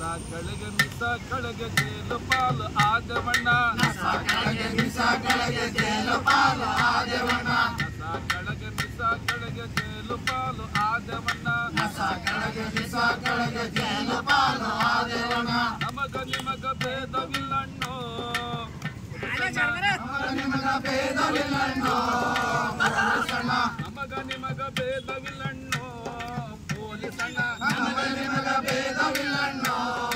ಕೆಳಗೆ ಮಿಸ ಕೆಳಗೆ ಜೇಲು ಪಾಲು ಆದವಣ್ಣ ಕಸ ಕೆಳಗೆ ಮಿಸ ಕೆಳಗೆ ಜೇಲು ಪಾಲು ಆದೆವಣ್ಣ ಕಸ ಕೆಳಗೆ ಮಿಸ ಕೆಳಗೆ ಜೇಲು ಪಾಲು ಆದವಣ್ಣ ಕಸ ಕೆಳಗೆ ಮಿಸ ಕೆಳಗೆ ಜೇಲು ಪಾಲು ಆದೆವಣ್ಣ ನಮಗ ನಿಮಗ ಭೇದವಿಲ್ಲಣ್ಣೋ ನಿಮಗ ಭೇದವಿಲ್ಲಣ್ಣೋ ಪೊಲೀಸಣ್ಣ ನಮಗ ನಿಮಗ ಭೇದವಿಲ್ಲಣ್ಣೋ ಪೊಲೀಸಣ್ಣ ನಮಗ ನಿಮಗ ಭೇದವಿಲ್ಲಣ್ಣೋ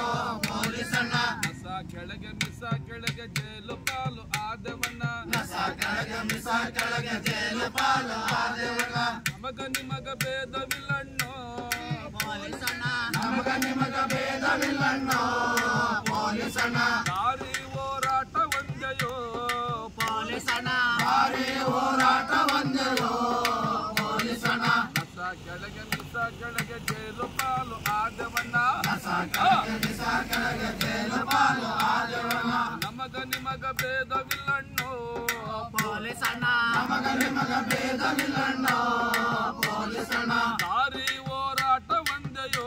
ಪೊಲೀಸಣ್ಣ ಕಸ ಕೆಳಗೆ ಮಿಸ ಕೆಳಗೆ ಜೇಲು ಪಾಲು ಆದವಣ್ಣ ಕಸ ಕೆಳಗೆ ಮಿಸ ಕೆಳಗೆ ಜೇಲು ಪಾಲು ಆದೆವಣ್ಣ ನಮಗ ನಿಮಗ ಭೇದವಿಲ್ಲಣ್ಣೋ ಪೊಲೀಸಣ್ಣ ನಮಗ ನಿಮಗ ಭೇದವಿಲ್ಲಣ್ಣೋ ಪೊಲೀಸಣ್ಣ ದಾರಿ ಹೋರಾಟ ಒಂದೆಯೋ ಪೊಲೀಸಣ್ಣ ಭಾರಿ ಹೋರಾಟ ಒಂದೆಯೋ ಪೊಲೀಸಣ್ಣ ಕಸ ಕೆಳಗೆ ಮಿಸ ಕೆಳಗೆ ಜೇಲು ಪಾಲು ಆದವಣ್ಣ ಕಸ ಕೆಳಗೆ ಮಿಸ ಕೆಳಗೆ ಜೇಲು ಪಾಲು ಆದೆವಣ್ಣ ನಮಗ ನಿಮಗ ಭೇದವಿಲ್ಲಣ್ಣೋ ಪೊಲೀಸಣ್ಣ ನಮಗ ನಿಮಗ ಭೇದವಿಲ್ಲಣ್ಣೋ ಪೊಲೀಸಣ್ಣ ದಾರಿ ಹೋರಾಟ ಒಂದೆಯೋ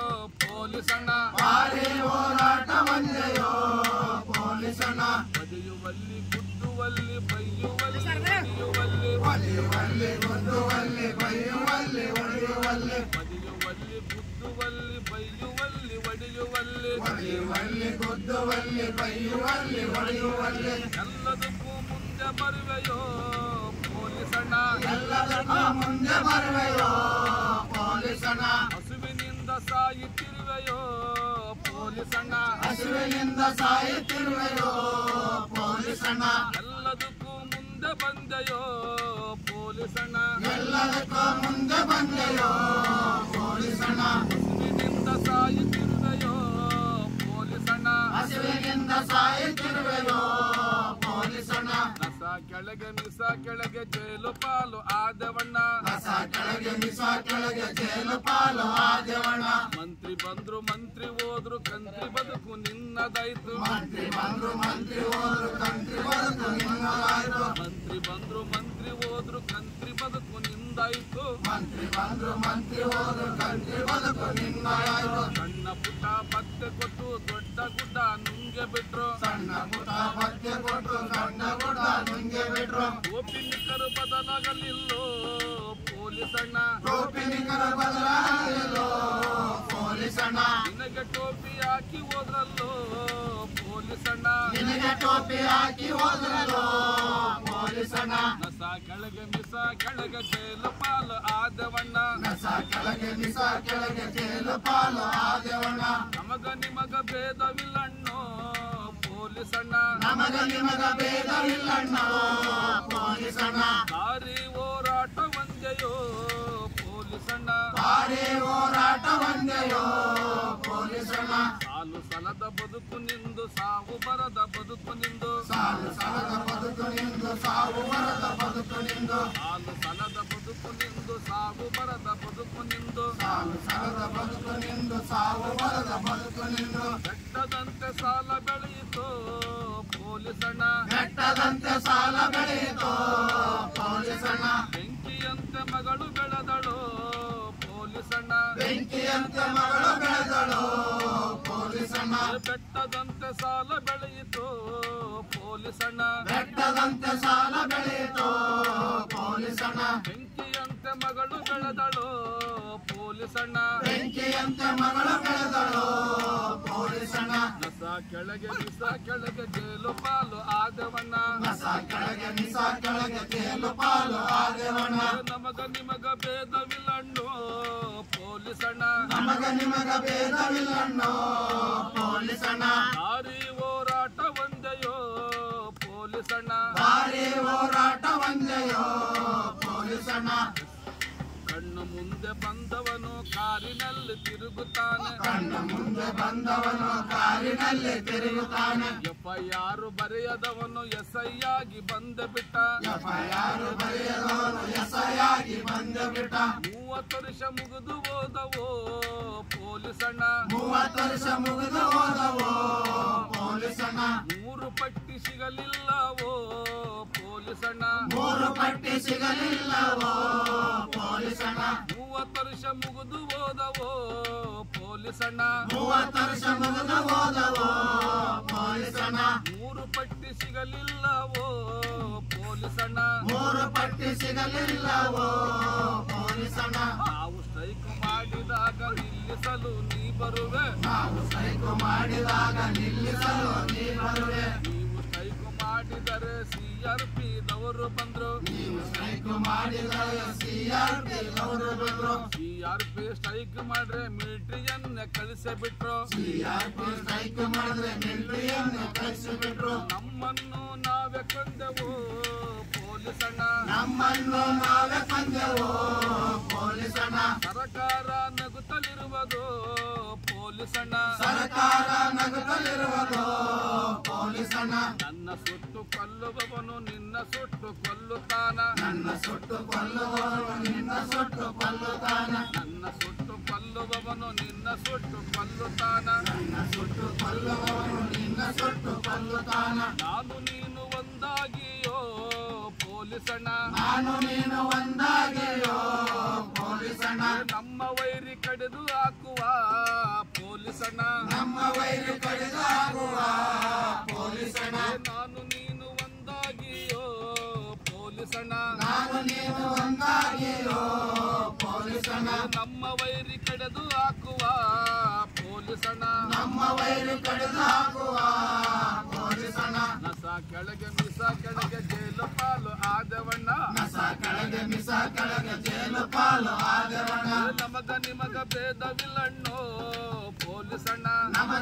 ಪೊಲೀಸಣ್ಣ ಭಾರಿ ಹೋರಾಟ ಒಂದೆಯೋ ಪೊಲೀಸಣ್ಣ ಬದಿಯುವಲ್ಲಿ ಗುದ್ದುವಲ್ಲಿ ಬೈಯುವಲ್ಲಿ ಹೊಡೆಯುವಲ್ಲಿ ಒಲಿಯುವಲ್ಲಿ ಗುದ್ದುವಲ್ಲಿ ಬೈಯುವಲ್ಲಿ ಹೊಡೆಯುವಲ್ಲಿ ಬದಿಯುವಲ್ಲಿ ಗುದ್ದುವಲ್ಲಿ ಬೈಯುವಲ್ಲಿ ಒಡೆಯುವಲ್ಲಿ ಒಲಿಯುವಲ್ಲಿ ಗುದ್ದುವಲ್ಲಿ ಬೈಯುವಲ್ಲಿ ಹೊಡೆಯುವಲ್ಲಿ ಎಲ್ಲದಕ್ಕೂ ಮುಂದೆ ಬರುವೆಯೋ ಪೊಲೀಸಣ್ಣ ಎಲ್ಲದಕ್ಕೂ ಮುಂದೆ ಬರುವೆಯೋ ಪೊಲೀಸಣ್ಣ ಹಸುವಿನಿಂದ ಸಾಯುತ್ತಿರುವೆಯೋ ಪೊಲೀಸಣ್ಣ ಹಸುವಿನಿಂದ ಸಾಯುತ್ತಿರುವೆಯೋ ಪೊಲೀಸಣ್ಣ ಎಲ್ಲದಕ್ಕೂ ಮುಂದೆ ಬಂದೆಯೋ ಪೊಲೀಸಣ್ಣ ಎಲ್ಲದಕ್ಕೂ ಮುಂದೆ ಬಂದೆಯೋ ಪೊಲೀಸಣ್ಣ ಹಸುವಿನಿಂದ ಸಾಯುತ್ತಿರುವೆಯೋ ಪೊಲೀಸಣ್ಣ ಹಸುವಿನಿಂದ ಸಾಯುತ್ತಿರುವೆಯೋ ಪೊಲೀಸಣ್ಣ ಕಸ ಕೆಳಗೆ ಮಿಸ ಕೆಳಗೆ ಜೇಲು ಪಾಲು ಆದವಣ್ಣ ಕಸ ಕೆಳಗೆ ಮಿಸ ಕೆಳಗೆ ಜೇಲು ಪಾಲು ಆದೆವಣ್ಣ ಮಂತ್ರಿ ಬಂದ್ರು ಮಂತ್ರಿ ಹೋದ್ರು ಕಂತ್ರಿ ಬದುಕು ನಿನ್ನದಾಯ್ತು ಮಂತ್ರಿ ಬಂದ್ರು ಮಂತ್ರಿ ಹೋದ್ರು ಕಂತ್ರಿ ಬದುಕು ನಿನ್ನದಾಯ್ತು ಮಂತ್ರಿ ಬಂದ್ರು ಮಂತ್ರಿ ಹೋದ್ರು ಕಂತ್ರಿ ಬದುಕು ನಿಂದಾಯ್ತು ಮಂತ್ರಿ ಬಂದ್ರು ಮಂತ್ರಿ ಹೋದ್ರು ಕಂತ್ರಿ ಬದುಕು ನಿನ್ನದಾಯ್ತು ಸಣ್ಣ ಪುಟ್ಟ ಪತ್ತೆ ಕೊಟ್ಟು ದೊಡ್ಡ ಗುಡ್ಡ ನುಂಗೆ ಬಿಟ್ರು ಸಣ್ಣ ಪುಟ್ಟ ಪತ್ತೆ ಕೊಟ್ಟು ಸಣ್ಣ ಗುಡ್ಡ ನುಂಗೆ ಬಿಟ್ರು ಗೋಪಿನಿಕರು ಬದಲಾಗಲಿಲ್ಲೋ ಪೊಲೀಸಣ್ಣ ಗೋಪಿನಿಕರ ಬದಲಾಗಲಿಲ್ಲೋ ಪೊಲೀಸಣ್ಣ ನಿನಗೆ ಟೋಪಿ ಹಾಕಿ ಹೋದ್ರಲ್ಲೋ ಪೊಲೀಸಣ್ಣ ನಿನಗೆ ಟೋಪಿ ಹಾಕಿ ಹೋದ್ರಲ್ಲೋ ಪೊಲೀಸಣ್ಣ ನಸ ಕೆಳಗೆ ಮಿಸ ಕೆಳಗೆ ಜೇಲು ಪಾಲು ಆದವಣ್ಣ ಕಸ ಕೆಳಗೆ ಮಿಸ ಕೆಳಗೆ ಜೇಲು ಪಾಲು ಆದೆವಣ್ಣ ನಮಗ ನಿಮಗ ಭೇದವಿಲ್ಲಣ್ಣೋ ಪೊಲೀಸಣ್ಣ ನಮಗ ನಿಮಗ ಭೇದವಿಲ್ಲಣ್ಣ ಪೊಲೀಸಣ್ಣ ದಾರಿ ಹೋರಾಟ ಒಂದೆಯೋ ಪೊಲೀಸಣ್ಣ ಭಾರಿ ಹೋರಾಟ ಒಂದೆಯೋ ಪೊಲೀಸಣ್ಣ ಸಾಲು ಸಲದ ಬದುಕು ನಿಂದು ಸಾವು ಬರದ ಬದುಕು ನಿಂದು ಸಾಲು ಸಲದ ಬದುಕು ನಿಂದು ಸಾವು ಬರದ ಬದುಕು ನಿಂದು ಸಾಲು ಸಲದ ಬದುಕು ನಿಂದು ಸಾವು ಬರದ ಬದುಕು ನಿಂದು ಸಾಲು ಸಲದ ಬದುಕು ನಿಂದು ಸಾವು ಬರದ ಬದುಕು ನಿಂದು ಬೆಟ್ಟದಂತೆ ಸಾಲ ಬೆಳೆಯಿತು ಪೊಲೀಸಣ್ಣ ಬೆಟ್ಟದಂತೆ ಸಾಲ ಬೆಳೆಯಿತು ಪೊಲೀಸಣ್ಣ ಬೆಂಕಿಯಂತೆ ಮಗಳು ಬೆಳೆದಳು ಪೊಲೀಸಣ್ಣ ಬೆಂಕಿಯಂತೆ ಮಗಳು ಬೆಳೆದಳು ಪೊಲೀಸಣ್ಣ ಬೆಟ್ಟದಂತೆ ಸಾಲ ಬೆಳೆಯಿತು ಪೊಲೀಸಣ್ಣ ಬೆಟ್ಟದಂತೆ ಸಾಲ ಬೆಳೆಯಿತು ಪೊಲೀಸಣ್ಣ ಬೆಂಕಿಯಂತೆ ಮಗಳು ಬೆಳೆದಳು ಪೊಲೀಸಣ್ಣ ಬೆಂಕಿಯಂತೆ ಮಗಳು ಬೆಳೆದಳು ಪೊಲೀಸಣ್ಣ ನಸ ಕೆಳಗೆ ಬಿಸ ಕೆಳಗೆ ಜೇಲು ಪಾಲು ಆದವಣ್ಣ ಕಸ ಕೆಳಗೆ ಮಿಸ ಕೆಳಗೆ ಜೇಲು ಪಾಲು ಆದೆವಣ್ಣ ನಮಗ ನಿಮಗ ಭೇದವಿಲ್ಲಣ್ಣು ಪೊಲೀಸಣ್ಣ ನಮಗ ನಿಮಗ ಭೇದವಿಲ್ಲಣ್ಣೋ ಪೊಲೀಸಣ್ಣ ದಾರಿ ಹೋರಾಟ ಒಂದೆಯೋ ಪೊಲೀಸಣ್ಣ ಭಾರಿ ಹೋರಾಟ ಒಂದೆಯೋ ಪೊಲೀಸಣ್ಣ ಕಣ್ಣು ಮುಂದೆ ಬಂದವನು ಕಾರಿನಲ್ಲಿ ತಿರುಗುತ್ತಾನೆ ಕಣ್ಣ ಮುಂದೆ ಬಂದವನು ಕಾರಿನಲ್ಲಿ ತಿರುಗುತ್ತಾನೆ ಎಫ್ಐಆರ್ ಬರೆಯದವನು ಎಸ್ಐ ಆಗಿ ಬಂದೆ ಬಿಟ್ಟ ಯಾರು ಬರೆಯದವನು ಎಸೆಯಾಗಿ ಬಂದು ಬಿಟ್ಟ ಮೂವತ್ತು ವರ್ಷ ಮುಗಿದು ಹೋದವೋ ಪೊಲೀಸಣ್ಣ ಮೂವತ್ತು ವರ್ಷ ಮುಗಿದು ಹೋದವೋ ಪೊಲೀಸಣ್ಣ ಮೂರು ಪಟ್ಟಿ ಸಿಗಲಿಲ್ಲವೋ ಪೊಲೀಸಣ್ಣ ಮೂರು ಪಟ್ಟಿ ಸಿಗಲಿಲ್ಲವೋ ಪೊಲೀಸಣ್ಣ ಮೂವತ್ತು ವರ್ಷ ಮುಗಿದು ಹೋದವೋ ಪೊಲೀಸ್ ಪೊಲೀಸಣ್ಣ ಮೂವತ್ತು ವರ್ಷ ಮುಗಿದು ಹೋದವೋ ಪೊಲೀಸಣ್ಣ ಮೂರು ಪಟ್ಟಿ ಸಿಗಲಿಲ್ಲವೋ ಪೊಲೀಸಣ್ಣ ಮೂರು ಪಟ್ಟಿ ಸಿಗಲಿಲ್ಲವೋ ಪೊಲೀಸಣ್ಣ ನಾವು ಸ್ಟ್ರೈಕ್ ಮಾಡಿದಾಗ ನಿಲ್ಲಿಸಲು ನೀ ಬರುವೆ ನಾವು ಸೈಕು ಮಾಡಿದಾಗ ನಿಲ್ಲಿಸಲು ನೀ ಬರುವೆ ನೀವು ಸ್ಟ್ರೈಕ್ ಮಾಡಿದರೆ ಸಿ ಆರ್ ಪಿ ದವರು ಬಂದ್ರು ನೀವು ಸ್ಟ್ರೈಕ್ ಮಾಡಿದಾಗ ಸಿಆರ್ ಪಿ ಅವರು ಬಂದ್ರು ಸಿ ಆರ್ ಪಿ ಸ್ಟ್ರೈಕ್ ಮಾಡ್ರೆ ಮಿಲಿಟರಿಯನ್ನ ಕಳಿಸಿ ಬಿಟ್ರು ಸಿಆರ್ ಪಿ ಸ್ಟ್ರೈಕ್ ಮಾಡಿದ್ರೆ ಮಿಲಿಟರಿಯನ್ನು ಕಳಿಸಿಬಿಟ್ರು ನಮ್ಮನ್ನು ನಾವೇ ಕೊಂದೆವು ಪೊಲೀಸಣ್ಣ ನಮ್ಮನ್ನು ನಾವೇ ಕೊಂದೆವು ಪೊಲೀಸಣ್ಣ ಸರ್ಕಾರ ನಗುತ್ತಲಿರುವುದು ಪೊಲೀಸಣ್ಣ ಸರ್ಕಾರ ನಗುತ್ತಲಿರುವುದು ಪೊಲೀಸಣ್ಣ ನನ್ನ ಸುಟ್ಟು ಕೊಲ್ಲುವವನು ನಿನ್ನ ಸುಟ್ಟು ಕೊಲ್ಲುತ್ತಾನ ನನ್ನ ಸುಟ್ಟು ಕೊಲ್ಲುವವರು ನಿನ್ನ ಸುಟ್ಟು ಕೊಲ್ಲುತ್ತಾನ ನನ್ನ ಸುಟ್ಟು ಕೊಲ್ಲುವವನು ನಿನ್ನ ಸುಟ್ಟು ಕೊಲ್ಲುತ್ತಾನ ನನ್ನ ಸುಟ್ಟು ಕೊಲ್ಲುವವರು ನಿನ್ನ ಸುಟ್ಟು ಕೊಲ್ಲುತ್ತಾನ ನಾನು ನೀನು ಒಂದಾಗಿಯೋ ಪೊಲೀಸಣ್ಣ ನಾನು ನೀನು ಒಂದಾಗಿಯೋ ಪೊಲೀಸಣ್ಣ ನಮ್ಮ ವೈರಿ ಕಡಿದು ಹಾಕುವ ಪೊಲೀಸಣ್ಣ ನಮ್ಮ ವೈರು ಕಡಿದು ಆಗುವ ಪೊಲೀಸಣ್ಣ ನಾನು ನೀನು ಒಂದಾಗಿಯೋ ಪೊಲೀಸಣ್ಣ ನಾನು ನೀನು ಒಂದಾಗಿಯೋ ಪೊಲೀಸಣ್ಣ ನಮ್ಮ ವೈರಿ ಕಡೆದು ಹಾಕುವ ಪೊಲೀಸಣ್ಣ ನಮ್ಮ ವೈರು ಕಡಿದು ಆಗುವ ಪೊಲೀಸಣ್ಣ ನಸ ಕೆಳಗೆ ಮಿಸ ಕೆಳಗೆ ಜೈಲು ಪಾಲು ಆದವಣ್ಣ ನಸ ಕೆಳಗೆ ಮಿಸ ಕೆಳಗೆ ಜೇಲು ಪಾಲು ಆದವಣ್ಣ ನಮಗ ನಿಮಗ ಭೇದವಿಲ್ಲಣ್ಣೋ ಪೊಲೀಸಣ್ಣ ನಮ